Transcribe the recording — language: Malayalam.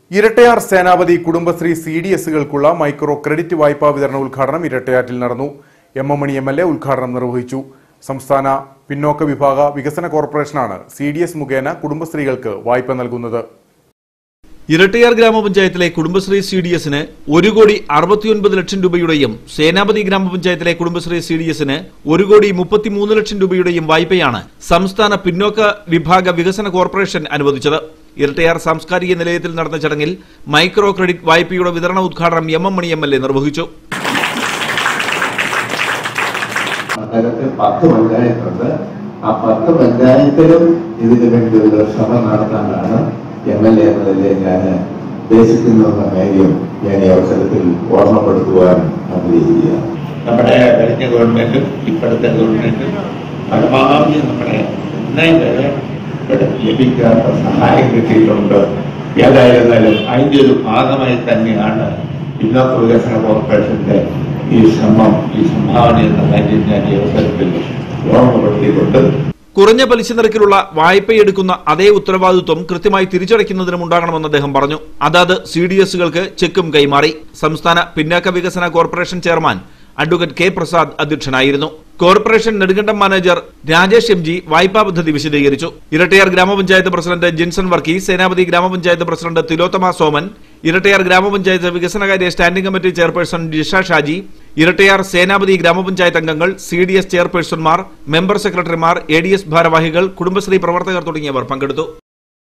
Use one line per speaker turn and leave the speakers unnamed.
ഇരട്ടയാർ സേനാപതി കുടുംബശ്രീ സി ഡി എസുകൾക്കുള്ള മൈക്രോ ക്രെഡിറ്റ് വായ്പാ വിതരണ ഉദ്ഘാടനം ഇരട്ടയാറ്റിൽ നടന്നു M M Mani M L A ഉദ്ഘാടനം നിർവഹിച്ചു സംസ്ഥാന പിന്നോക്ക വിഭാഗ വികസന കോർപ്പറേഷനാണ് സി ഡി എസ് മുഖേന കുടുംബശ്രീകൾക്ക് വായ്പ നൽകുന്നത്
ഇരട്ടയാർ ഗ്രാമപഞ്ചായത്തിലെ കുടുംബശ്രീ സി ഡി എസിന് ഒരു കോടി അറുപത്തിയൊൻപത് ലക്ഷം രൂപയുടെയും സേനാപതി ഗ്രാമപഞ്ചായത്തിലെ കുടുംബശ്രീ സി ഡി എസിന് ഒരു കോടി മുപ്പത്തിമൂന്ന് ലക്ഷം രൂപയുടെയും വായ്പയാണ് സംസ്ഥാന പിന്നോക്ക വിഭാഗ വികസന കോർപ്പറേഷൻ അനുവദിച്ചത് ഇരട്ടയാർ സാംസ്കാരിക നിലയത്തിൽ നടന്ന ചടങ്ങിൽ മൈക്രോ ക്രെഡിറ്റ് വായ്പയുടെ വിതരണ ഉദ്ഘാടനം M M Mani M L A നിർവഹിച്ചു
നഗരത്തിൽ പത്ത് പഞ്ചായത്തുണ്ട് ആ പത്ത് പഞ്ചായത്തിലും ഇതിനു വേണ്ടി ഒരു ശ്രമം നടത്താനാണ് എം എൽ എ എന്നതിലെ ഞാൻ ഉദ്ദേശിക്കുന്ന കാര്യം ഞാൻ ഈ അവസരത്തിൽ ഓർമ്മപ്പെടുത്തുവാൻ ആഗ്രഹിക്കുകയാണ്
നമ്മുടെ കഴിഞ്ഞ ഗവൺമെന്റും ഇപ്പോഴത്തെ ഗവൺമെന്റും പരമാവധി നമ്മുടെ ഇന്നേ വരെ ഇവിടെ ലഭിക്കാത്ത സഹായം കിട്ടിയിട്ടുണ്ട് ഏതായിരുന്നാലും അതിന്റെ ഒരു ഭാഗമായി തന്നെയാണ് പിന്നോക്ക വികസന കോർപ്പറേഷന്റെ ഈ ശ്രമം ഈ സംഭാവന എന്ന കാര്യം ഞാൻ ഈ അവസരത്തിൽ ഓർമ്മപ്പെടുത്തിയിട്ടുണ്ട്
കുറഞ്ഞ പലിശ നിരക്കിലുള്ള വായ്പയെടുക്കുന്ന അതേ ഉത്തരവാദിത്വം കൃത്യമായി തിരിച്ചടയ്ക്കുന്നതിനും ഉണ്ടാകണമെന്ന് അദ്ദേഹം പറഞ്ഞു അതാത് സി ഡി എസുകൾക്ക് ചെക്കും കൈമാറി സംസ്ഥാന പിന്നാക്ക വികസന corporation chairman advocate K Prasad അധ്യക്ഷനായിരുന്നു corporation Nedumkandam manager Rajesh M G വായ്പാ പദ്ധതി വിശദീകരിച്ചു ഇരട്ടയാർ ഗ്രാമപഞ്ചായത്ത് പ്രസിഡന്റ് ജിൻസൺ വർക്കി സേനാപതി ഗ്രാമപഞ്ചായത്ത് പ്രസിഡന്റ് തിലോത്തമ സോമൻ ഇരട്ടയാർ ഗ്രാമപഞ്ചായത്ത് വികസനകാര്യ standing committee chairperson Jisha Shaji Erattayar Senapathy ഗ്രാമപഞ്ചായത്ത് അംഗങ്ങൾ സി ഡി എസ് ചെയർപേഴ്സൺമാർ മെമ്പർ സെക്രട്ടറിമാർ എ ഡി എസ് ഭാരവാഹികൾ കുടുംബശ്രീ പ്രവർത്തകർ തുടങ്ങിയവർ പങ്കെടുത്തു